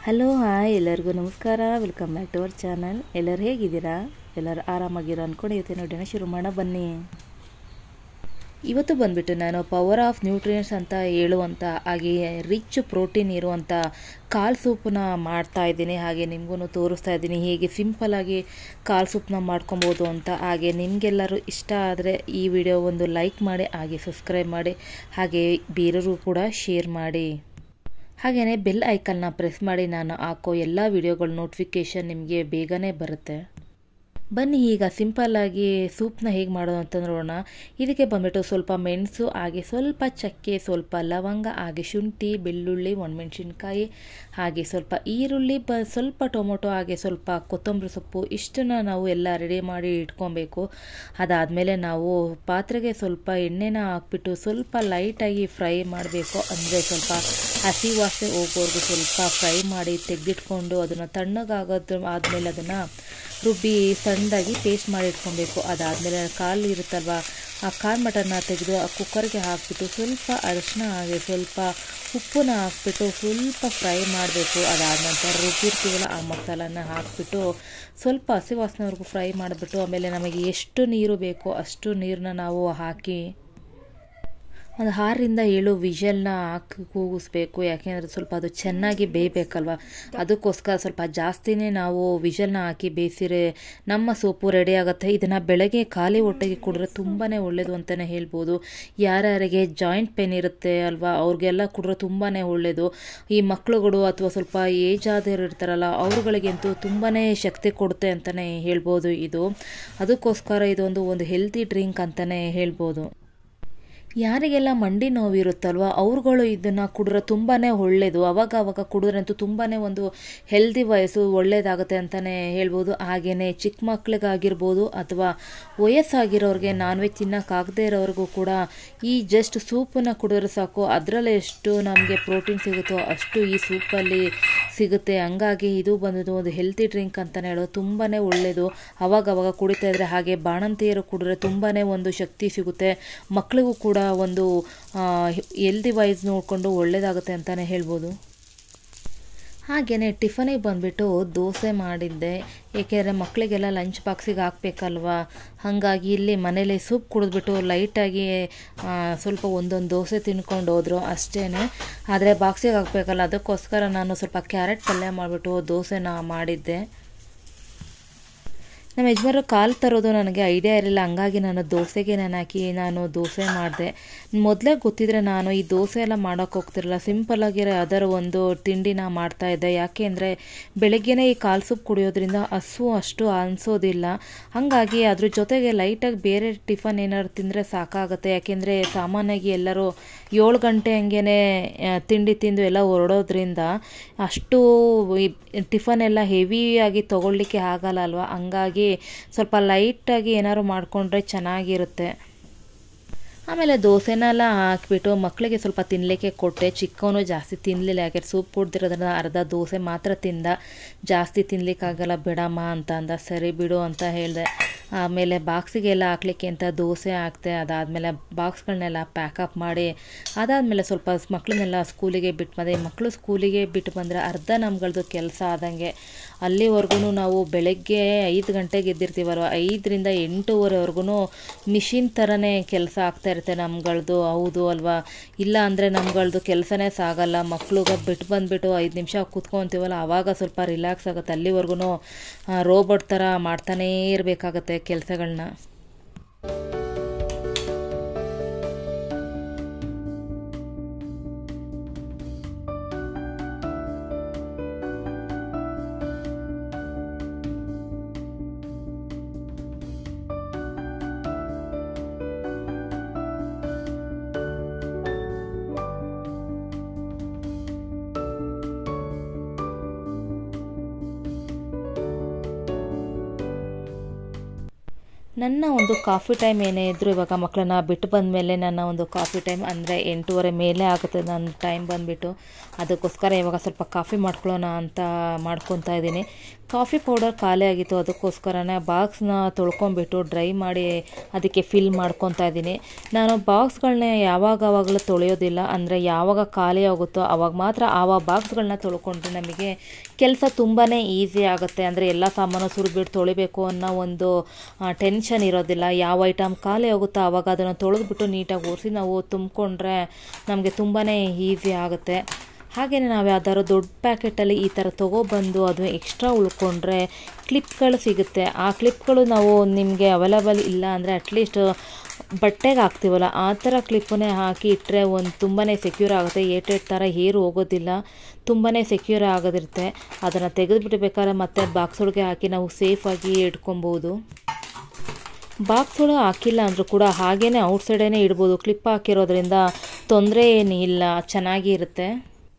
hello hi ಎಲ್ಲರಿಗೂ ನಮಸ್ಕಾರ welcome back to our channel ಎಲ್ಲರೂ ಹೇಗಿದ್ದೀರಾ ಎಲ್ಲರೂ ಆರಾಮಾಗಿರೋ ಅಂದ್ಕೊಂಡು ಇವತ್ತು ನೋಡೋಣ ಶುರು ಮಾಡೋಣ ಬನ್ನಿ ಇವತ್ತು ಬಂದ್ಬಿಟ್ಟು ನಾನು ಪವರ್ ಆಫ್ ನ್ಯೂಟ್ರಿಯೆಂಟ್ಸ್ ಅಂತ ಹೇಳುವಂಥ ಹಾಗೆ ರಿಚ್ ಪ್ರೋಟೀನ್ ಇರುವಂಥ ಕಾಳು ಸೂಪನ್ನ ಮಾಡ್ತಾ ಇದ್ದೀನಿ ಹಾಗೆ ನಿಮಗೂ ತೋರಿಸ್ತಾ ಇದ್ದೀನಿ ಹೇಗೆ ಸಿಂಪಲ್ಲಾಗಿ ಕಾಳು ಸೂಪನ್ನ ಮಾಡ್ಕೊಬೋದು ಅಂತ ಹಾಗೆ ನಿಮಗೆಲ್ಲರೂ ಇಷ್ಟ ಆದರೆ ಈ ವಿಡಿಯೋ ಒಂದು ಲೈಕ್ ಮಾಡಿ ಹಾಗೆ ಸಬ್ಸ್ಕ್ರೈಬ್ ಮಾಡಿ ಹಾಗೆ ಬೇರೆಯವರು ಕೂಡ ಶೇರ್ ಮಾಡಿ ಹಾಗೆಯೇ ಬೆಲ್ ಐಕನ್ನ ಪ್ರೆಸ್ ಮಾಡಿ ನಾನು ಹಾಕೋ ಎಲ್ಲ ವಿಡಿಯೋಗಳ ನೋಟಿಫಿಕೇಷನ್ ನಿಮಗೆ ಬೇಗನೆ ಬರುತ್ತೆ ಬನ್ನಿ ಈಗ ಸಿಂಪಲ್ಲಾಗಿ ಸೂಪ್ನ ಹೇಗೆ ಮಾಡೋದು ಅಂತ ನೋಡೋಣ ಇದಕ್ಕೆ ಬಂದ್ಬಿಟ್ಟು ಸ್ವಲ್ಪ ಮೆಣಸು ಹಾಗೆ ಸ್ವಲ್ಪ ಚಕ್ಕೆ ಸ್ವಲ್ಪ ಲವಂಗ ಹಾಗೆ ಶುಂಠಿ ಬೆಳ್ಳುಳ್ಳಿ ಒಣಮೆಣಸಿನ್ಕಾಯಿ ಹಾಗೆ ಸ್ವಲ್ಪ ಈರುಳ್ಳಿ ಬ ಸ್ವಲ್ಪ ಟೊಮೊಟೊ ಹಾಗೆ ಸ್ವಲ್ಪ ಕೊತ್ತಂಬರಿ ಸೊಪ್ಪು ಇಷ್ಟನ್ನ ನಾವು ಎಲ್ಲ ರೆಡಿ ಮಾಡಿ ಇಟ್ಕೊಬೇಕು ಅದಾದಮೇಲೆ ನಾವು ಪಾತ್ರೆಗೆ ಸ್ವಲ್ಪ ಎಣ್ಣೆನ ಹಾಕ್ಬಿಟ್ಟು ಸ್ವಲ್ಪ ಲೈಟಾಗಿ ಫ್ರೈ ಮಾಡಬೇಕು ಅಂದರೆ ಸ್ವಲ್ಪ ಹಸಿ ವಾಸನೆ ಹೋಗೋವರೆಗೂ ಸ್ವಲ್ಪ ಫ್ರೈ ಮಾಡಿ ತೆಗೆದಿಟ್ಕೊಂಡು ಅದನ್ನು ತಣ್ಣಗಾಗೋದು ಆದಮೇಲೆ ಅದನ್ನು ರುಬ್ಬಿ ಸಣ್ಣದಾಗಿ ಪೇಸ್ಟ್ ಮಾಡಿ ಇಟ್ಕೊಬೇಕು ಅದಾದಮೇಲೆ ಕಾಲು ಇರುತ್ತಲ್ವ ಆ ಕಾಲು ಮಟನ್ನ ತೆಗೆದು ಆ ಕುಕ್ಕರ್ಗೆ ಹಾಕ್ಬಿಟ್ಟು ಸ್ವಲ್ಪ ಅರಿಶಿನ ಹಾಗೆ ಸ್ವಲ್ಪ ಉಪ್ಪನ್ನ ಹಾಕ್ಬಿಟ್ಟು ಸ್ವಲ್ಪ ಫ್ರೈ ಮಾಡಬೇಕು ಅದಾದ ನಂತರ ರುಬ್ಬಿರ್ತೀವಲ್ಲ ಆ ಮಸಾಲನ ಹಾಕ್ಬಿಟ್ಟು ಸ್ವಲ್ಪ ಹಸಿ ವಾಸನೆವರೆಗೂ ಫ್ರೈ ಮಾಡಿಬಿಟ್ಟು ಆಮೇಲೆ ನಮಗೆ ಎಷ್ಟು ನೀರು ಬೇಕೋ ಅಷ್ಟು ನೀರನ್ನ ನಾವು ಹಾಕಿ ಒಂದು ಆರರಿಂದ ಏಳು ವಿಷಲ್ನ ಹಾಕಿ ಕೂಗಿಸ್ಬೇಕು ಯಾಕೆಂದರೆ ಸ್ವಲ್ಪ ಅದು ಚೆನ್ನಾಗಿ ಬೇಯಬೇಕಲ್ವ ಅದಕ್ಕೋಸ್ಕರ ಸ್ವಲ್ಪ ಜಾಸ್ತಿನೇ ನಾವು ವಿಷಲ್ನ ಹಾಕಿ ಬೇಯಿಸಿರೆ ನಮ್ಮ ಸೊಪ್ಪು ರೆಡಿ ಆಗುತ್ತೆ ಇದನ್ನು ಬೆಳಗ್ಗೆ ಖಾಲಿ ಹೊಟ್ಟೆಗೆ ಕುಡಿದ್ರೆ ತುಂಬಾ ಒಳ್ಳೆಯದು ಅಂತಲೇ ಹೇಳ್ಬೋದು ಯಾರ್ಯಾರಿಗೆ ಜಾಯಿಂಟ್ ಪೇನ್ ಇರುತ್ತೆ ಅಲ್ವಾ ಅವ್ರಿಗೆಲ್ಲ ಕುಡಿದ್ರೆ ತುಂಬಾ ಒಳ್ಳೆಯದು ಈ ಮಕ್ಕಳುಗಳು ಅಥವಾ ಸ್ವಲ್ಪ ಏಜ್ ಆದವ್ರು ಇರ್ತಾರಲ್ಲ ಅವ್ರುಗಳಿಗಂತೂ ತುಂಬಾ ಶಕ್ತಿ ಕೊಡುತ್ತೆ ಅಂತಲೇ ಹೇಳ್ಬೋದು ಇದು ಅದಕ್ಕೋಸ್ಕರ ಇದೊಂದು ಒಂದು ಹೆಲ್ತಿ ಡ್ರಿಂಕ್ ಅಂತಲೇ ಹೇಳ್ಬೋದು ಯಾರಿಗೆಲ್ಲ ಮಂಡಿ ನೋವಿರುತ್ತಲ್ವ ಅವ್ರುಗಳು ಇದನ್ನು ಕುಡಿದ್ರೆ ತುಂಬಾ ಒಳ್ಳೆಯದು ಅವಾಗ ಅವಾಗ ಕುಡಿದ್ರಂತೂ ತುಂಬಾ ಒಂದು ಹೆಲ್ದಿ ವಯಸ್ಸು ಒಳ್ಳೆಯದಾಗುತ್ತೆ ಅಂತಲೇ ಹೇಳ್ಬೋದು ಹಾಗೆಯೇ ಚಿಕ್ಕ ಮಕ್ಳಿಗಾಗಿರ್ಬೋದು ಅಥವಾ ವಯಸ್ಸಾಗಿರೋರಿಗೆ ನಾನ್ ವೆಜ್ ತಿನ್ನೋಕ್ಕಾಗದೇ ಇರೋರಿಗೂ ಕೂಡ ಈ ಜಸ್ಟ್ ಸೂಪನ್ನು ಕುಡಿದ್ರೆ ಸಾಕು ಅದರಲ್ಲೇ ಎಷ್ಟು ನಮಗೆ ಪ್ರೋಟೀನ್ ಸಿಗುತ್ತೋ ಅಷ್ಟು ಈ ಸೂಪಲ್ಲಿ ಸಿಗುತ್ತೆ ಹಂಗಾಗಿ ಇದು ಬಂದಿದ್ದು ಒಂದು ಹೆಲ್ತಿ ಡ್ರಿಂಕ್ ಅಂತಲೇ ಹೇಳೋದು ತುಂಬಾ ಒಳ್ಳೆಯದು ಅವಾಗ ಅವಾಗ ಕುಡಿತಾ ಇದ್ರೆ ಹಾಗೆ ಬಾಣಂತಿಯರು ಕುಡಿದ್ರೆ ತುಂಬಾ ಒಂದು ಶಕ್ತಿ ಸಿಗುತ್ತೆ ಮಕ್ಕಳಿಗೂ ಕೂಡ ಒಂದು ಹೆಲ್ದಿ ವೈಸ್ ನೋಡಿಕೊಂಡು ಒಳ್ಳೆಯದಾಗುತ್ತೆ ಅಂತಲೇ ಹೇಳ್ಬೋದು ಹಾಗೆಯೇ ಟಿಫನಿಗೆ ಬಂದುಬಿಟ್ಟು ದೋಸೆ ಮಾಡಿದ್ದೆ ಏಕೆಂದರೆ ಮಕ್ಕಳಿಗೆಲ್ಲ ಲಂಚ್ ಬಾಕ್ಸಿಗೆ ಹಾಕ್ಬೇಕಲ್ವ ಹಾಗಾಗಿ ಇಲ್ಲಿ ಮನೇಲಿ ಸೂಪ್ ಕುಡಿದ್ಬಿಟ್ಟು ಲೈಟಾಗಿ ಸ್ವಲ್ಪ ಒಂದೊಂದು ದೋಸೆ ತಿನ್ಕೊಂಡು ಹೋದ್ರು ಅಷ್ಟೇ ಆದರೆ ಬಾಕ್ಸಿಗೆ ಹಾಕಬೇಕಲ್ಲ ಅದಕ್ಕೋಸ್ಕರ ನಾನು ಸ್ವಲ್ಪ ಕ್ಯಾರೆಟ್ ಪಲ್ಯ ಮಾಡಿಬಿಟ್ಟು ದೋಸೆನ ಮಾಡಿದ್ದೆ ನಮ್ಮ ಯಜಮಾನರು ಕಾಲು ತರೋದು ನನಗೆ ಐಡಿಯಾ ಇರಲಿಲ್ಲ ಹಂಗಾಗಿ ನಾನು ದೋಸೆಗೆ ನಾನು ಹಾಕಿ ನಾನು ದೋಸೆ ಮಾಡಿದೆ ಮೊದಲೇ ಗೊತ್ತಿದ್ರೆ ನಾನು ಈ ದೋಸೆ ಎಲ್ಲ ಮಾಡೋಕ್ಕೆ ಹೋಗ್ತಿರಲಿಲ್ಲ ಸಿಂಪಲ್ಲಾಗಿರೋ ಅದರ ಒಂದು ತಿಂಡಿನ ಮಾಡ್ತಾಯಿದ್ದೆ ಯಾಕೆ ಅಂದರೆ ಬೆಳಗ್ಗೆನೇ ಈ ಕಾಲು ಸೂಪ್ ಕುಡಿಯೋದ್ರಿಂದ ಹಸು ಅಷ್ಟು ಅನಿಸೋದಿಲ್ಲ ಹಾಗಾಗಿ ಅದ್ರ ಜೊತೆಗೆ ಲೈಟಾಗಿ ಬೇರೆ ಟಿಫನ್ ಏನಾದ್ರು ತಿಂದರೆ ಸಾಕಾಗುತ್ತೆ ಯಾಕೆಂದರೆ ಸಾಮಾನ್ಯವಾಗಿ ಎಲ್ಲರೂ ಏಳು ಗಂಟೆ ಹಂಗೆ ತಿಂಡಿ ತಿಂದು ಎಲ್ಲ ಹೊರಡೋದ್ರಿಂದ ಅಷ್ಟು ಟಿಫನ್ ಎಲ್ಲ ಹೆವಿಯಾಗಿ ತೊಗೊಳ್ಲಿಕ್ಕೆ ಆಗಲ್ಲ ಅಲ್ವಾ ಹಂಗಾಗಿ ಸ್ವಲ್ಪ ಲೈಟಾಗಿ ಏನಾದ್ರು ಮಾಡಿಕೊಂಡ್ರೆ ಚೆನ್ನಾಗಿರುತ್ತೆ ಆಮೇಲೆ ದೋಸೆನೆಲ್ಲ ಹಾಕಿಬಿಟ್ಟು ಮಕ್ಕಳಿಗೆ ಸ್ವಲ್ಪ ತಿನ್ನಲಿಕ್ಕೆ ಕೊಟ್ಟೆ ಚಿಕ್ಕವನು ಜಾಸ್ತಿ ತಿನ್ನಲಿಲ್ಲ ಯಾಕೆ ಸೂಪ್ ಕುಡ್ದಿರೋದ್ರಿಂದ ಅರ್ಧ ದೋಸೆ ಮಾತ್ರ ತಿಂದ ಜಾಸ್ತಿ ತಿನ್ನಲಿಕ್ಕಾಗಲ್ಲ ಬಿಡಮ್ಮ ಅಂತ ಅಂದ ಸರಿ ಬಿಡು ಅಂತ ಹೇಳಿದೆ ಆಮೇಲೆ ಬಾಕ್ಸಿಗೆಲ್ಲ ಹಾಕ್ಲಿಕ್ಕೆ ಅಂತ ದೋಸೆ ಹಾಕ್ತೆ ಅದಾದಮೇಲೆ ಬಾಕ್ಸ್ಗಳನ್ನೆಲ್ಲ ಪ್ಯಾಕಪ್ ಮಾಡಿ ಅದಾದಮೇಲೆ ಸ್ವಲ್ಪ ಮಕ್ಕಳನ್ನೆಲ್ಲ ಸ್ಕೂಲಿಗೆ ಬಿಟ್ಟು ಬಂದೆ ಮಕ್ಕಳು ಸ್ಕೂಲಿಗೆ ಬಿಟ್ಟು ಬಂದರೆ ಅರ್ಧ ನಮ್ಗಳದ್ದು ಕೆಲಸ ಆದಂಗೆ ಅಲ್ಲಿವರೆಗೂ ನಾವು ಬೆಳಗ್ಗೆ ಐದು ಗಂಟೆಗೆ ಎದ್ದಿರ್ತೀವಲ್ವ ಐದರಿಂದ ಎಂಟೂವರೆವರೆಗೂ ಮಿಷಿನ್ ಥರನೇ ಕೆಲಸ ಆಗ್ತಾ ಇರುತ್ತೆ ನಮ್ಗಳದ್ದು ಹೌದು ಅಲ್ವಾ ಇಲ್ಲ ಅಂದರೆ ನಮ್ಗಳದ್ದು ಕೆಲಸನೇ ಸಾಗಲ್ಲ ಮಕ್ಳಿಗೆ ಬಿಟ್ಟು ಬಂದುಬಿಟ್ಟು ಐದು ನಿಮಿಷ ಕೂತ್ಕೊತೀವಲ್ಲ ಆವಾಗ ಸ್ವಲ್ಪ ರಿಲ್ಯಾಕ್ಸ್ ಆಗುತ್ತೆ ಅಲ್ಲಿವರೆಗೂ ರೋಬೋಟ್ ಥರ ಮಾಡ್ತಾನೇ ಇರಬೇಕಾಗತ್ತೆ ಕೆಲಸಗಳನ್ನ ನನ್ನ ಒಂದು ಕಾಫಿ ಟೈಮ್ ಏನೇ ಇದ್ದರೂ ಇವಾಗ ಮಕ್ಕಳನ್ನ ಬಿಟ್ಟು ಬಂದಮೇಲೆ ನನ್ನ ಒಂದು ಕಾಫಿ ಟೈಮ್ ಅಂದರೆ ಎಂಟೂವರೆ ಮೇಲೆ ಆಗುತ್ತೆ ನನ್ನ ಟೈಮ್ ಬಂದುಬಿಟ್ಟು ಅದಕ್ಕೋಸ್ಕರ ಇವಾಗ ಸ್ವಲ್ಪ ಕಾಫಿ ಮಾಡ್ಕೊಳ್ಳೋಣ ಅಂತ ಮಾಡ್ಕೊತಾ ಇದ್ದೀನಿ ಕಾಫಿ ಪೌಡರ್ ಖಾಲಿ ಆಗಿತ್ತು ಅದಕ್ಕೋಸ್ಕರನೇ ಬಾಕ್ಸ್ನ ತೊಳ್ಕೊಂಬಿಟ್ಟು ಡ್ರೈ ಮಾಡಿ ಅದಕ್ಕೆ ಫಿಲ್ ಮಾಡ್ಕೊತಾ ಇದ್ದೀನಿ ನಾನು ಬಾಕ್ಸ್ಗಳನ್ನ ಯಾವಾಗ ಆವಾಗಲೂ ತೊಳೆಯೋದಿಲ್ಲ ಅಂದರೆ ಯಾವಾಗ ಖಾಲಿ ಆಗುತ್ತೋ ಆವಾಗ ಮಾತ್ರ ಆವಾಗ ಬಾಕ್ಸ್ಗಳನ್ನ ತೊಳ್ಕೊಂಡ್ರೆ ನಮಗೆ ಕೆಲಸ ತುಂಬಾ ಈಸಿ ಆಗುತ್ತೆ ಅಂದರೆ ಎಲ್ಲ ಸಾಮಾನು ಸುರಿದ್ಬಿಟ್ಟು ತೊಳಿಬೇಕು ಅನ್ನೋ ಒಂದು ಟೆನ್ಷನ್ ಇರೋದಿಲ್ಲ ಯಾವ ಐಟಮ್ ಖಾಲಿ ಆಗುತ್ತೋ ಆವಾಗ ಅದನ್ನು ತೊಳೆದ್ಬಿಟ್ಟು ನೀಟಾಗಿ ಒರೆಸಿ ನಾವು ತುಂಬಿಕೊಂಡ್ರೆ ನಮಗೆ ತುಂಬಾ ಈಸಿ ಆಗುತ್ತೆ ಹಾಗೆಯೇ ನಾವು ಯಾವ್ದಾದ್ರು ದೊಡ್ಡ ಪ್ಯಾಕೆಟಲ್ಲಿ ಈ ಥರ ತೊಗೊಬಂದು ಅದು ಎಕ್ಸ್ಟ್ರಾ ಉಳ್ಕೊಂಡ್ರೆ ಕ್ಲಿಪ್ಗಳು ಸಿಗುತ್ತೆ ಆ ಕ್ಲಿಪ್ಗಳು ನಾವು ನಿಮಗೆ ಅವೈಲಬಲ್ ಇಲ್ಲ ಅಂದರೆ ಅಟ್ಲೀಸ್ಟ್ ಬಟ್ಟೆಗೆ ಹಾಕ್ತೀವಲ್ಲ ಆ ಥರ ಕ್ಲಿಪ್ಪನ್ನೇ ಹಾಕಿ ಇಟ್ಟರೆ ಒಂದು ತುಂಬಾ ಸೆಕ್ಯೂರ್ ಆಗುತ್ತೆ ಏಟೇಟ್ ಥರ ಹೇರು ಹೋಗೋದಿಲ್ಲ ತುಂಬಾ ಸೆಕ್ಯೂರ್ ಆಗೋದಿರುತ್ತೆ ಅದನ್ನು ತೆಗೆದುಬಿಟ್ಟು ಬೇಕಾದ್ರೆ ಮತ್ತೆ ಬಾಕ್ಸ್ ಒಳಗೆ ಹಾಕಿ ನಾವು ಸೇಫಾಗಿ ಇಟ್ಕೊಬೋದು ಬಾಕ್ಸ್ ಒಳಗೆ ಹಾಕಿಲ್ಲ ಅಂದರೂ ಕೂಡ ಹಾಗೇ ಔಟ್ಸೈಡೇ ಇಡ್ಬೋದು ಕ್ಲಿಪ್ ಹಾಕಿರೋದ್ರಿಂದ ತೊಂದರೆ ಏನಿಲ್ಲ ಚೆನ್ನಾಗಿ ಇರುತ್ತೆ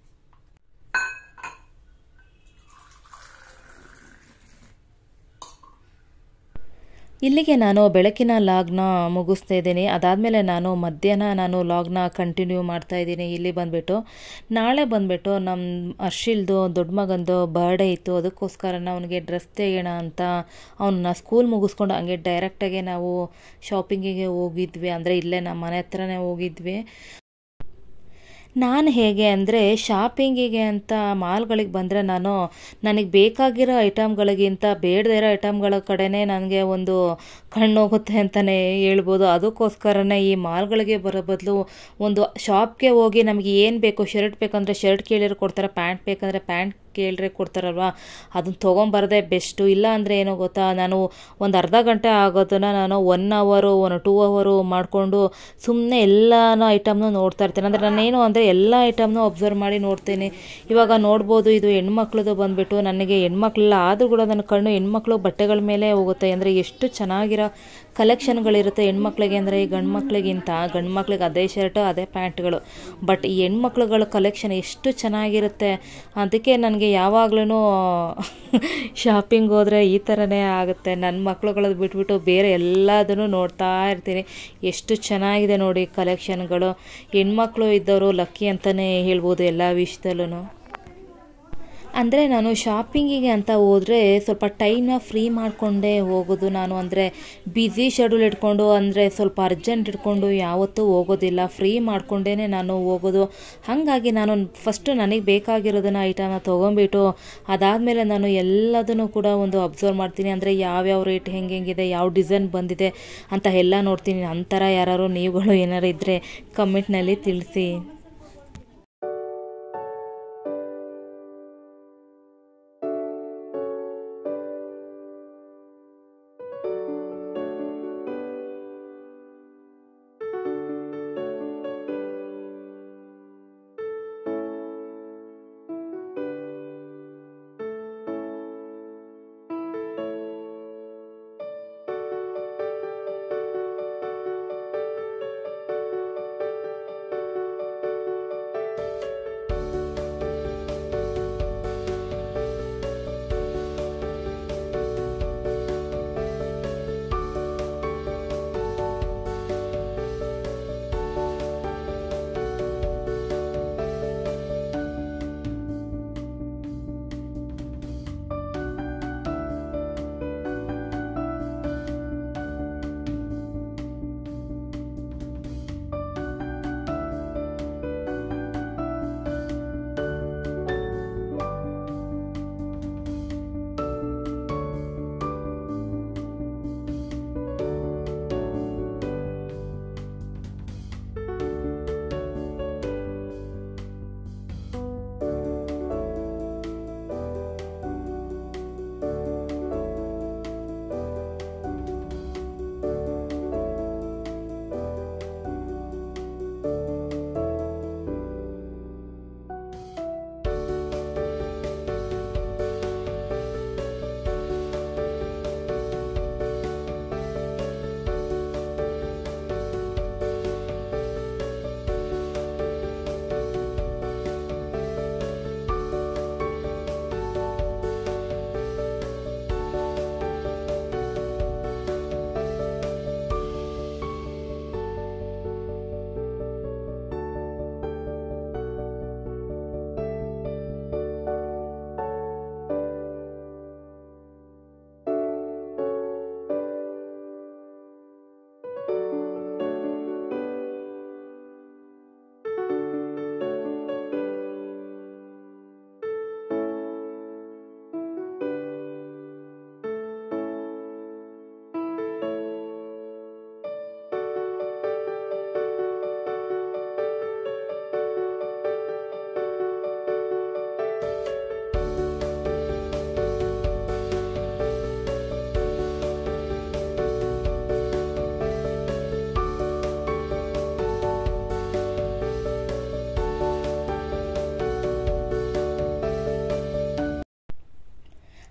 ಇಲ್ಲಿಗೆ ನಾನು ಬೆಳಕಿನ ಲಾಗ್ನ ಮುಗಿಸ್ತಾ ಇದ್ದೀನಿ ಅದಾದಮೇಲೆ ನಾನು ಮಧ್ಯಾಹ್ನ ನಾನು ಲಾಗ್ನ ಕಂಟಿನ್ಯೂ ಮಾಡ್ತಾ ಇದ್ದೀನಿ ಇಲ್ಲಿ ಬಂದುಬಿಟ್ಟು ನಾಳೆ ಬಂದುಬಿಟ್ಟು ನಮ್ಮ ಹರ್ಷಿಲ್ದು ದೊಡ್ಡ ಮಗಂದು ಬರ್ಡೇ ಇತ್ತು ಅದಕ್ಕೋಸ್ಕರ ಅವನಿಗೆ ಡ್ರೆಸ್ ತೆಗೋಣ ಅಂತ ಅವನ್ನ ಸ್ಕೂಲ್ ಮುಗಿಸ್ಕೊಂಡು ಹಂಗೆ ಡೈರೆಕ್ಟಾಗೆ ನಾವು ಶಾಪಿಂಗಿಗೆ ಹೋಗಿದ್ವಿ ಅಂದರೆ ಇಲ್ಲೇ ನಮ್ಮ ಮನೆ ಹತ್ರನೇ ಹೋಗಿದ್ವಿ ನಾನು ಹೇಗೆ ಅಂದರೆ ಶಾಪಿಂಗಿಗೆ ಅಂತ ಮಾಲ್ಗಳಿಗೆ ಬಂದರೆ ನಾನು ನನಗೆ ಬೇಕಾಗಿರೋ ಐಟಮ್ಗಳಿಗಿಂತ ಬೇಡದೇ ಇರೋ ಐಟಮ್ಗಳ ಕಡೆನೇ ನನಗೆ ಒಂದು ಕಣ್ಣೋಗುತ್ತೆ ಅಂತಲೇ ಹೇಳ್ಬೋದು ಅದಕ್ಕೋಸ್ಕರನೇ ಈ ಮಾಲ್ಗಳಿಗೆ ಬರೋ ಬದಲು ಒಂದು ಶಾಪ್ಗೆ ಹೋಗಿ ನಮಗೆ ಏನು ಬೇಕು ಶರ್ಟ್ ಬೇಕಂದರೆ ಶರ್ಟ್ ಕೇಳಿದ್ರೆ ಕೊಡ್ತಾರೆ ಪ್ಯಾಂಟ್ ಬೇಕಂದರೆ ಪ್ಯಾಂಟ್ ಕೇಳಿದ್ರೆ ಕೊಡ್ತಾರಲ್ವ ಅದನ್ನ ತೊಗೊಂಬರೋದೇ ಬೆಸ್ಟು ಇಲ್ಲ ಅಂದರೆ ಏನೋ ಗೊತ್ತಾ ನಾನು ಒಂದು ಅರ್ಧ ಗಂಟೆ ಆಗೋದನ್ನು ನಾನು ಒನ್ ಅವರು ಒನ್ ಟೂ ಅವರು ಮಾಡಿಕೊಂಡು ಸುಮ್ಮನೆ ಎಲ್ಲನೂ ಐಟಮ್ನು ನೋಡ್ತಾ ಇರ್ತೀನಿ ಅಂದರೆ ನಾನೇನು ಅಂದರೆ ಎಲ್ಲ ಐಟಮ್ನು ಅಬ್ಸರ್ವ್ ಮಾಡಿ ನೋಡ್ತೀನಿ ಇವಾಗ ನೋಡ್ಬೋದು ಇದು ಹೆಣ್ಮಕ್ಳದು ಬಂದುಬಿಟ್ಟು ನನಗೆ ಹೆಣ್ಮಕ್ಳೆಲ್ಲ ಆದರೂ ಕೂಡ ನನ್ನ ಕಣ್ಣು ಹೆಣ್ಮಕ್ಳು ಬಟ್ಟೆಗಳ ಮೇಲೆ ಹೋಗುತ್ತೆ ಅಂದರೆ ಎಷ್ಟು ಚೆನ್ನಾಗಿರೋ ಕಲೆಕ್ಷನ್ಗಳಿರುತ್ತೆ ಹೆಣ್ಮಕ್ಳಿಗೆ ಅಂದರೆ ಈ ಗಂಡು ಮಕ್ಳಿಗಿಂತ ಗಂಡು ಮಕ್ಳಿಗೆ ಅದೇ ಶರ್ಟು ಅದೇ ಪ್ಯಾಂಟ್ಗಳು ಬಟ್ ಈ ಹೆಣ್ಮಕ್ಳುಗಳ ಕಲೆಕ್ಷನ್ ಎಷ್ಟು ಚೆನ್ನಾಗಿರುತ್ತೆ ಅದಕ್ಕೆ ನನಗೆ ಯಾವಾಗ್ಲೂ ಶಾಪಿಂಗ್ ಹೋದರೆ ಈ ಥರನೇ ಆಗುತ್ತೆ ನನ್ನ ಮಕ್ಳುಗಳದ್ದು ಬಿಟ್ಬಿಟ್ಟು ಬೇರೆ ಎಲ್ಲದನ್ನು ನೋಡ್ತಾ ಇರ್ತೀನಿ ಎಷ್ಟು ಚೆನ್ನಾಗಿದೆ ನೋಡಿ ಕಲೆಕ್ಷನ್ಗಳು ಹೆಣ್ಮಕ್ಳು ಇದ್ದವರು ಲಕ್ಕಿ ಅಂತಲೇ ಹೇಳ್ಬೋದು ಎಲ್ಲ ವಿಷಯದಲ್ಲೂ ಅಂದರೆ ನಾನು ಶಾಪಿಂಗಿಗೆ ಅಂತ ಹೋದರೆ ಸ್ವಲ್ಪ ಟೈಮ್ನ ಫ್ರೀ ಮಾಡಿಕೊಂಡೇ ಹೋಗೋದು ನಾನು ಅಂದರೆ ಬ್ಯುಸಿ ಶೆಡ್ಯೂಲ್ ಇಟ್ಕೊಂಡು ಅಂದರೆ ಸ್ವಲ್ಪ ಅರ್ಜೆಂಟ್ ಇಟ್ಕೊಂಡು ಯಾವತ್ತೂ ಹೋಗೋದಿಲ್ಲ ಫ್ರೀ ಮಾಡಿಕೊಂಡೇ ನಾನು ಹೋಗೋದು ಹಾಗಾಗಿ ನಾನು ಫಸ್ಟು ನನಗೆ ಬೇಕಾಗಿರೋದನ್ನು ಐಟಮ್ನ ತೊಗೊಂಬಿಟ್ಟು ಅದಾದಮೇಲೆ ನಾನು ಎಲ್ಲದನ್ನು ಕೂಡ ಒಂದು ಅಬ್ಸರ್ವ್ ಮಾಡ್ತೀನಿ ಅಂದರೆ ಯಾವ್ಯಾವ ರೇಟ್ ಹೆಂಗೆ ಹೆಂಗಿದೆ ಯಾವ ಡಿಸೈನ್ ಬಂದಿದೆ ಅಂತ ಎಲ್ಲ ನೋಡ್ತೀನಿ ಅಂಥರ ಯಾರು ನೀವುಗಳು ಏನಾರು ಇದ್ದರೆ ಕಮೆಂಟ್ನಲ್ಲಿ ತಿಳಿಸಿ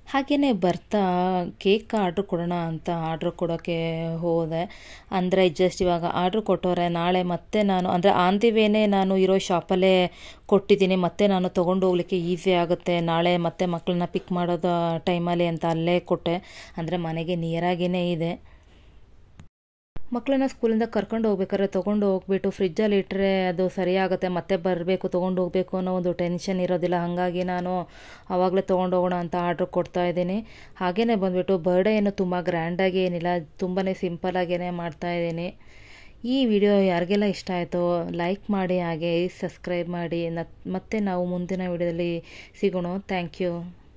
ಹಾಗೆಯೇ ಬರ್ತಾ ಕೇಕ್ ಆರ್ಡ್ರ್ ಕೊಡೋಣ ಅಂತ ಆರ್ಡ್ರ್ ಕೊಡೋಕ್ಕೆ ಹೋದೆ ಅಂದರೆ ಜಸ್ಟ್ ಇವಾಗ ಆರ್ಡ್ರ್ ಕೊಟ್ಟವ್ರೆ ನಾಳೆ ಮತ್ತೆ ನಾನು ಅಂದರೆ ಆನ್ ದಿ ವೇನೇ ನಾನು ಇರೋ ಶಾಪಲ್ಲೇ ಕೊಟ್ಟಿದ್ದೀನಿ ಮತ್ತೆ ನಾನು ತೊಗೊಂಡು ಹೋಗ್ಲಿಕ್ಕೆ ಈಸಿ ಆಗುತ್ತೆ ನಾಳೆ ಮತ್ತೆ ಮಕ್ಕಳನ್ನ ಪಿಕ್ ಮಾಡೋದು ಟೈಮಲ್ಲಿ ಅಂತ ಅಲ್ಲೇ ಕೊಟ್ಟೆ ಅಂದರೆ ಮನೆಗೆ ನಿಯರಾಗೇ ಇದೆ ಮಕ್ಕಳನ್ನ ಸ್ಕೂಲಿಂದ ಕರ್ಕೊಂಡು ಹೋಗ್ಬೇಕಾದ್ರೆ ತೊಗೊಂಡು ಹೋಗ್ಬಿಟ್ಟು ಫ್ರಿಜ್ಜಲ್ಲಿ ಇಟ್ಟರೆ ಅದು ಸರಿಯಾಗುತ್ತೆ ಮತ್ತೆ ಬರಬೇಕು ತೊಗೊಂಡು ಹೋಗಬೇಕು ಅನ್ನೋ ಒಂದು ಟೆನ್ಷನ್ ಇರೋದಿಲ್ಲ ಹಾಗಾಗಿ ನಾನು ಆವಾಗಲೇ ತೊಗೊಂಡು ಹೋಗೋಣ ಅಂತ ಆರ್ಡ್ರ್ ಕೊಡ್ತಾ ಇದ್ದೀನಿ ಹಾಗೆಯೇ ಬಂದುಬಿಟ್ಟು ಬರ್ಡೇ ಏನು ತುಂಬ ಗ್ರ್ಯಾಂಡಾಗಿ ಏನಿಲ್ಲ ತುಂಬಾ ಸಿಂಪಲಾಗೇ ಮಾಡ್ತಾ ಇದ್ದೀನಿ ಈ ವಿಡಿಯೋ ಯಾರಿಗೆಲ್ಲ ಇಷ್ಟ ಆಯಿತೋ ಲೈಕ್ ಮಾಡಿ ಹಾಗೆ ಸಬ್ಸ್ಕ್ರೈಬ್ ಮಾಡಿ ಮತ್ತೆ ನಾವು ಮುಂದಿನ ವಿಡಿಯೋದಲ್ಲಿ ಸಿಗೋಣ ಥ್ಯಾಂಕ್ ಯು